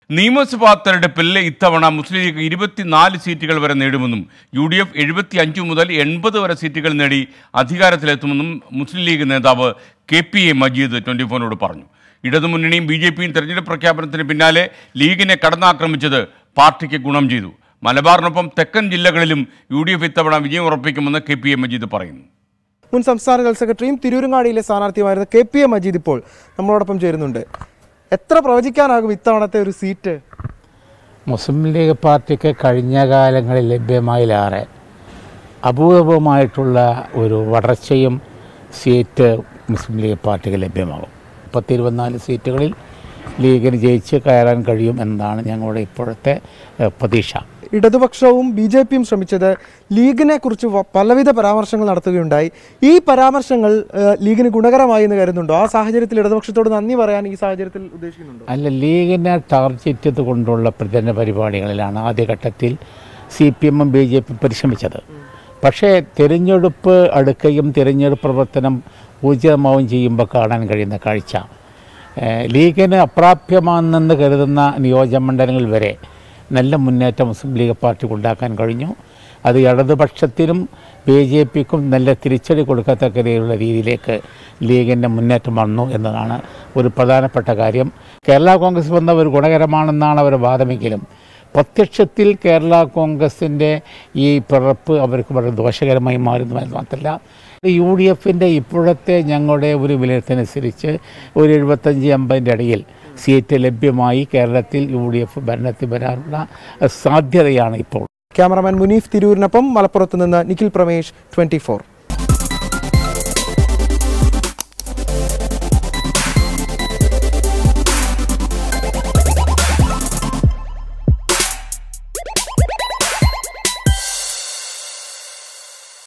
നിയമസഭാ തെരഞ്ഞെടുപ്പിൽ ഇത്തവണ മുസ്ലിം ലീഗ് ഇരുപത്തിനാല് സീറ്റുകൾ വരെ നേടുമെന്നും യു ഡി എഫ് എഴുപത്തി അഞ്ച് മുതൽ എൺപത് വരെ സീറ്റുകൾ നേടി അധികാരത്തിലെത്തുമെന്നും മുസ്ലിം ലീഗ് നേതാവ് K P A Majeed twenty ഫോറിനോട് പറഞ്ഞു ഇടതുമുന്നണിയും ബി ജെ പിയും തെരഞ്ഞെടുപ്പ് പ്രഖ്യാപനത്തിന് പിന്നാലെ ലീഗിനെ കടന്നാക്രമിച്ചത് പാർട്ടിക്ക് ഗുണം ചെയ്തു മലബാറിനൊപ്പം തെക്കൻ ജില്ലകളിലും യു ഡി എഫ് ഇത്തവണ വിജയം ഉറപ്പിക്കുമെന്ന് കെ പി എ മജീദ് പറയുന്നു മുൻ സംസ്ഥാന ജനറൽ സെക്രട്ടറിയും തിരൂരങ്ങാടിയിലെ സ്ഥാനാർത്ഥിയുമായിരുന്ന കെ പി എ മജീദ് ഇപ്പോൾ നമ്മളോടൊപ്പം ചേരുന്നുണ്ട് എത്ര പ്രവചിക്കാനാകും ഇത്തവണത്തെ ഒരു സീറ്റ് മുസ്ലിം ലീഗ് പാർട്ടിക്ക് കഴിഞ്ഞ കാലങ്ങളിൽ ലഭ്യമായിലേറെ അഭൂതപൂർവമായിട്ടുള്ള ഒരു വളർച്ചയും സീറ്റ് മുസ്ലിം ലീഗ് പാർട്ടിക്ക് ലഭ്യമാകും പത്ത് ഇരുപത്തിനാല് സീറ്റുകളിൽ ലീഗിന് ജയിച്ച് കയറാൻ കഴിയും എന്നതാണ് ഞങ്ങളുടെ ഇപ്പോഴത്തെ ഏഹ്, പ്രതീക്ഷ ഇടതുപക്ഷവും ബി ജെ പിയും ശ്രമിച്ചത് ലീഗിനെ കുറിച്ച് വ- പലവിധ പരാമർശങ്ങൾ നടത്തുകയുണ്ടായി ഈ പരാമർശങ്ങൾ ഏഹ്, ലീഗിന് ഗുണകരമായി എന്ന് കരുതുന്നുണ്ടോ ആ സാഹചര്യത്തിൽ ഇടതുപക്ഷത്തോട് നന്ദി പറയാൻ ഈ സാഹചര്യത്തിൽ ഉദ്ദേശിക്കുന്നുണ്ടോ അല്ല ലീഗിനെ ടാർഗറ്റ് ചെയ്തുകൊണ്ടുള്ള പ്രചരണ പരിപാടികളിലാണ് ആദ്യഘട്ടത്തിൽ സി പി എമ്മും ബി ജെ പി പരിശ്രമിച്ചത് പക്ഷേ തിരഞ്ഞെടുപ്പ് അടുക്കുകയും തിരഞ്ഞെടുപ്പ് പ്രവർത്തനം ഊർജിതമാവുകയും ചെയ്യുമ്പോൾ കാണാൻ കഴിയുന്ന കാഴ്ച ഏഹ് ലീഗിന് അപ്രാപ്യമാണെന്ന് കരുതുന്ന നിയോജകമണ്ഡലങ്ങൾ വരെ നല്ല മുന്നേറ്റം മുസ്ലിം ലീഗ് പാർട്ടിക്ക് ഉണ്ടാക്കാൻ കഴിഞ്ഞു അത് ഇടതുപക്ഷത്തിനും ബി ജെ പിക്കും നല്ല തിരിച്ചടി കൊടുക്കത്തക്ക രീതിയിലുള്ള രീതിയിലേക്ക് ലീഗിൻ്റെ മുന്നേറ്റം വന്നു എന്നതാണ് ഒരു പ്രധാനപ്പെട്ട കാര്യം കേരള കോൺഗ്രസ് വന്ന ഒരു ഗുണകരമാണെന്നാണ് അവർ വാദമെങ്കിലും പ്രത്യക്ഷത്തിൽ കേരള കോൺഗ്രസിൻ്റെ ഈ പിറപ്പ് അവർക്ക് വളരെ ദോഷകരമായി മാറുന്നു എന്ന് മാത്രമല്ല യു ഡി എഫിൻ്റെ ഇപ്പോഴത്തെ ഞങ്ങളുടെ ഒരു വിലയിരുത്തനുസരിച്ച് ഒരു എഴുപത്തഞ്ച് അമ്പതിൻ്റെ ഇടയിൽ സീറ്റ് ലഭ്യമായി കേരളത്തിൽ യു ഡി എഫ് ഭരണത്തിൽ വരാനുള്ള സാധ്യതയാണ് ഇപ്പോൾ ക്യാമറമാൻ മുനീഫ് തിരൂരിനൊപ്പം മലപ്പുറത്ത് നിന്ന് നിഖിൽ പ്രമേഷ് ട്വന്റി